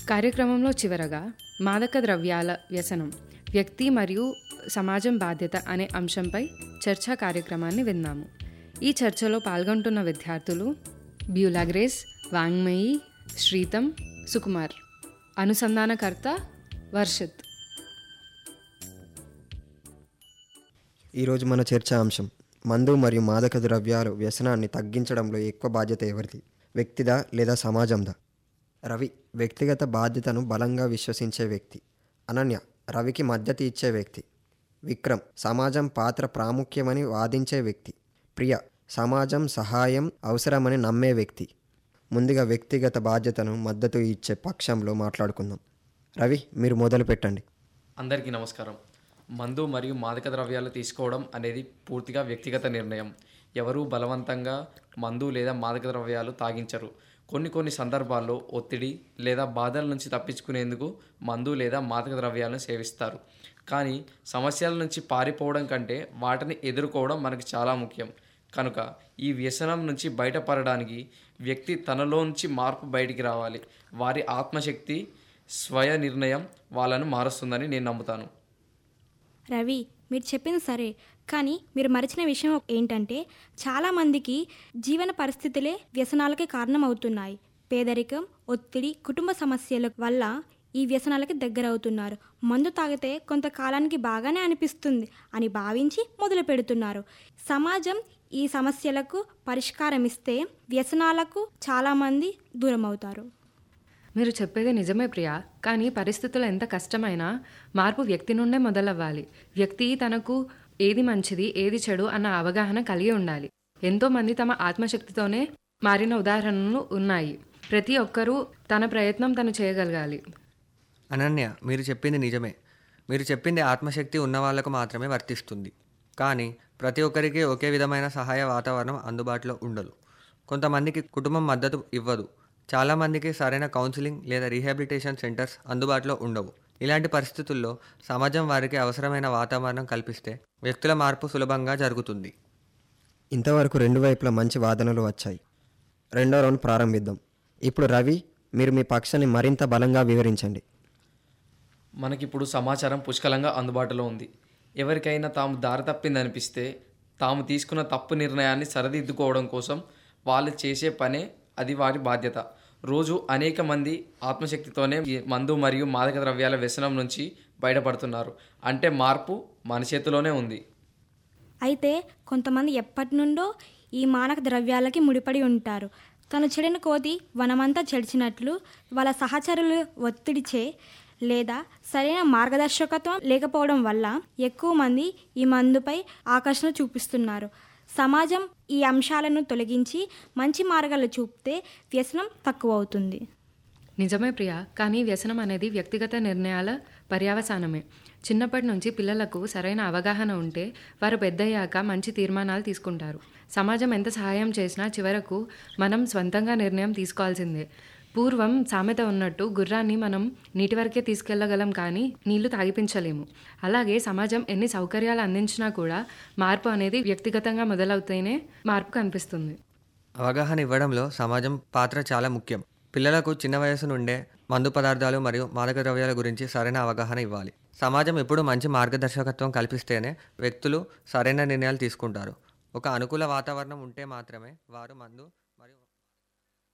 కార్యక్రమంలో చివరగా మాదక ద్రవ్యాల వ్యసనం వ్యక్తి మరియు సమాజం బాధ్యత అనే అంశంపై చర్చా కార్యక్రమాన్ని విన్నాము ఈ చర్చలో పాల్గొంటున్న విద్యార్థులు బ్యూలాగ్రేస్ వాంగ్మయి శ్రీతం సుకుమార్ అనుసంధానకర్త వర్షిత్ ఈరోజు మన చర్చా అంశం మందు మరియు మాదక ద్రవ్యాలు వ్యసనాన్ని తగ్గించడంలో ఎక్కువ బాధ్యత ఎవరిది వ్యక్తిదా లేదా సమాజందా రవి వ్యక్తిగత బాధ్యతను బలంగా విశ్వసించే వ్యక్తి అనన్య రవికి మద్దతు ఇచ్చే వ్యక్తి విక్రమ్ సమాజం పాత్ర ప్రాముఖ్యమని వాదించే వ్యక్తి ప్రియ సమాజం సహాయం అవసరమని నమ్మే వ్యక్తి ముందుగా వ్యక్తిగత బాధ్యతను మద్దతు ఇచ్చే పక్షంలో మాట్లాడుకుందాం రవి మీరు మొదలు పెట్టండి అందరికీ నమస్కారం మందు మరియు మాదక ద్రవ్యాలు తీసుకోవడం అనేది పూర్తిగా వ్యక్తిగత నిర్ణయం ఎవరూ బలవంతంగా మందు లేదా మాదక ద్రవ్యాలు తాగించరు కొన్ని కొన్ని సందర్భాల్లో ఒత్తిడి లేదా బాధల నుంచి తప్పించుకునేందుకు మందు లేదా మాదక ద్రవ్యాలను సేవిస్తారు కానీ సమస్యల నుంచి పారిపోవడం కంటే వాటిని ఎదుర్కోవడం మనకు చాలా ముఖ్యం కనుక ఈ వ్యసనం నుంచి బయటపడడానికి వ్యక్తి తనలోంచి మార్పు బయటికి రావాలి వారి ఆత్మశక్తి స్వయ నిర్ణయం వాళ్ళను మారుస్తుందని నేను నమ్ముతాను రవి మీరు చెప్పింది సరే కానీ మీరు మరిచిన విషయం ఏంటంటే చాలామందికి జీవన పరిస్థితులే వ్యసనాలకి కారణం అవుతున్నాయి పేదరికం ఒత్తిడి కుటుంబ సమస్యల వల్ల ఈ వ్యసనాలకి దగ్గర అవుతున్నారు మందు తాగితే కొంతకాలానికి బాగానే అనిపిస్తుంది అని భావించి మొదలు పెడుతున్నారు సమాజం ఈ సమస్యలకు పరిష్కారం ఇస్తే వ్యసనాలకు చాలామంది దూరం అవుతారు మీరు చెప్పేది నిజమే ప్రియా కానీ పరిస్థితులు ఎంత కష్టమైనా మార్పు వ్యక్తి నుండే మొదలవ్వాలి వ్యక్తి తనకు ఏది మంచిది ఏది చెడు అన్న అవగాహన కలిగి ఉండాలి ఎంతో మంది తమ ఆత్మశక్తితోనే మారిన ఉదాహరణలు ఉన్నాయి ప్రతి ఒక్కరూ తన ప్రయత్నం తను చేయగలగాలి అనన్య మీరు చెప్పింది నిజమే మీరు చెప్పింది ఆత్మశక్తి ఉన్న వాళ్ళకు మాత్రమే వర్తిస్తుంది కానీ ప్రతి ఒక్కరికి ఒకే విధమైన సహాయ వాతావరణం అందుబాటులో ఉండదు కొంతమందికి కుటుంబం మద్దతు ఇవ్వదు చాలామందికి సరైన కౌన్సిలింగ్ లేదా రీహాబిలిటేషన్ సెంటర్స్ అందుబాటులో ఉండవు ఇలాంటి పరిస్థితుల్లో సమాజం వారికి అవసరమైన వాతావరణం కల్పిస్తే వ్యక్తుల మార్పు సులభంగా జరుగుతుంది ఇంతవరకు రెండు వైపులా మంచి వాదనలు వచ్చాయి రెండో రౌండ్ ప్రారంభిద్దాం ఇప్పుడు రవి మీరు మీ పక్షాన్ని మరింత బలంగా వివరించండి మనకిప్పుడు సమాచారం పుష్కలంగా అందుబాటులో ఉంది ఎవరికైనా తాము దారి తప్పిందనిపిస్తే తాము తీసుకున్న తప్పు నిర్ణయాన్ని సరిదిద్దుకోవడం కోసం వాళ్ళు చేసే పనే అది వారి బాధ్యత రోజు అనేక మంది ఆత్మశక్తితోనే ఈ మందు మరియు మాదక ద్రవ్యాల వ్యసనం నుంచి బయటపడుతున్నారు అంటే మార్పు మన చేతిలోనే ఉంది అయితే కొంతమంది ఎప్పటి నుండో ఈ మానక ద్రవ్యాలకి ముడిపడి ఉంటారు తను చెడిన కోతి వనమంతా చెడిచినట్లు వాళ్ళ సహచరులు ఒత్తిడిచే లేదా సరైన మార్గదర్శకత్వం లేకపోవడం వల్ల ఎక్కువ మంది ఈ మందుపై ఆకర్షణ చూపిస్తున్నారు సమాజం ఈ అంశాలను తొలగించి మంచి మార్గాలు చూపితే వ్యసనం తక్కువ అవుతుంది నిజమే ప్రియా కానీ వ్యసనం అనేది వ్యక్తిగత నిర్ణయాల పర్యావసానమే చిన్నప్పటి నుంచి పిల్లలకు సరైన అవగాహన ఉంటే వారు పెద్దయ్యాక మంచి తీర్మానాలు తీసుకుంటారు సమాజం ఎంత సహాయం చేసినా చివరకు మనం స్వంతంగా నిర్ణయం తీసుకోవాల్సిందే పూర్వం సామెత ఉన్నట్టు గుర్రాన్ని మనం నీటి వరకే తీసుకెళ్లగలం కానీ నీళ్లు తాగిపించలేము అలాగే సమాజం ఎన్ని సౌకర్యాలు అందించినా కూడా మార్పు అనేది వ్యక్తిగతంగా మొదలవుతేనే మార్పు కనిపిస్తుంది అవగాహన ఇవ్వడంలో సమాజం పాత్ర చాలా ముఖ్యం పిల్లలకు చిన్న వయసు నుండే మందు పదార్థాలు మరియు మాదక ద్రవ్యాల గురించి సరైన అవగాహన ఇవ్వాలి సమాజం ఎప్పుడు మంచి మార్గదర్శకత్వం కల్పిస్తేనే వ్యక్తులు సరైన నిర్ణయాలు తీసుకుంటారు ఒక అనుకూల వాతావరణం ఉంటే మాత్రమే వారు మందు